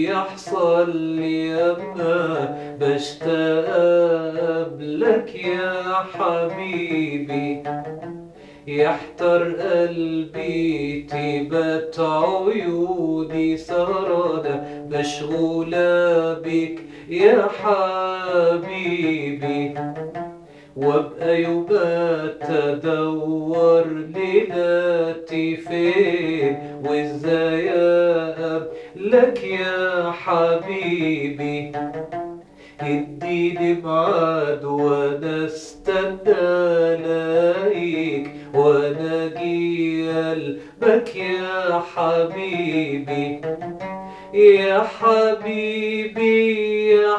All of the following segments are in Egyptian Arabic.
يحصل لي أما بشتاق لك يا حبيبي يحتر قلبي تبت عيوني سرادة مشغولة بك يا حبيبي وابقى يبات ادور ليلاتي فين وازاي اقابلك يا حبيبي اديني ميعاد وانا استنى الاقيك وانا اجي قلبك يا حبيبي يا حبيبي يا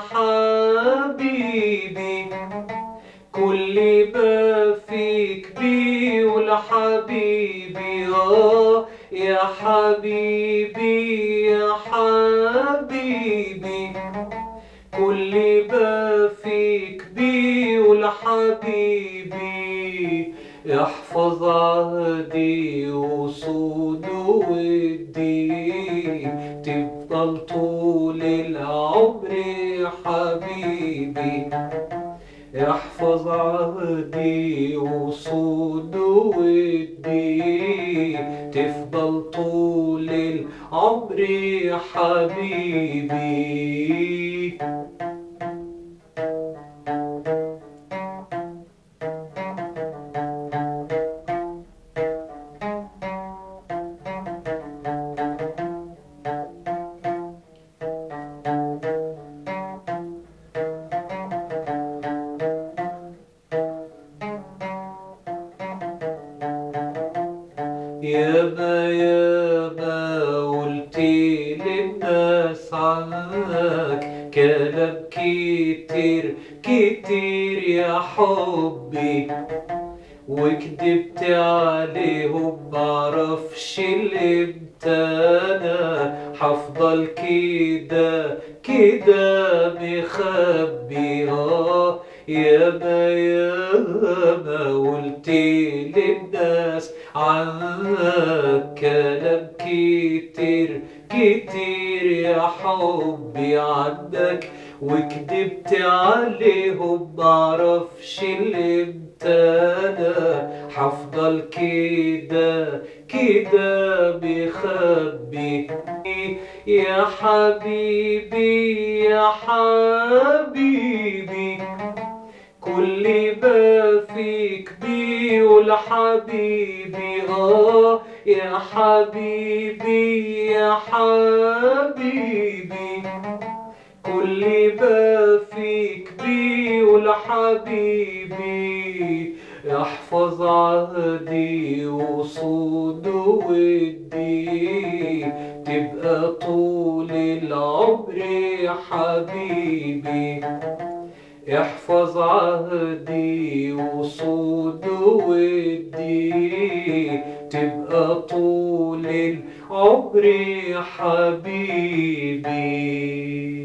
حبيبي كل ما فيك بيقول حبيبي اه يا حبيبي يا حبيبي كل ما فيك بيقول حبيبي احفظ عهدي وصول ودي تفضل طول العمر يا حبيبي احفظ عهدي وصول ودي تفضل طول العمر يا حبيبي ياما ياما قلت للناس عنك كلام كتير كتير يا حبي وكدبت عليهم معرفش امتى انا هفضل كده كده مخبي اه ياما ياما قلت للناس عنك كلام كتير كتير يا حبي عنك وكدبت عليهم معرفش امتى انا هفضل كده كده مخبي يا حبيبي يا حبيبي كل ما فيك بيقول حبيبي اه يا حبيبي يا حبيبي كل ما فيك بيقول حبيبي احفظ عهدي وصول ودي تبقى طول العمر يا حبيبي احفظ عهدي وصول ودي تبقى طول العمر يا حبيبي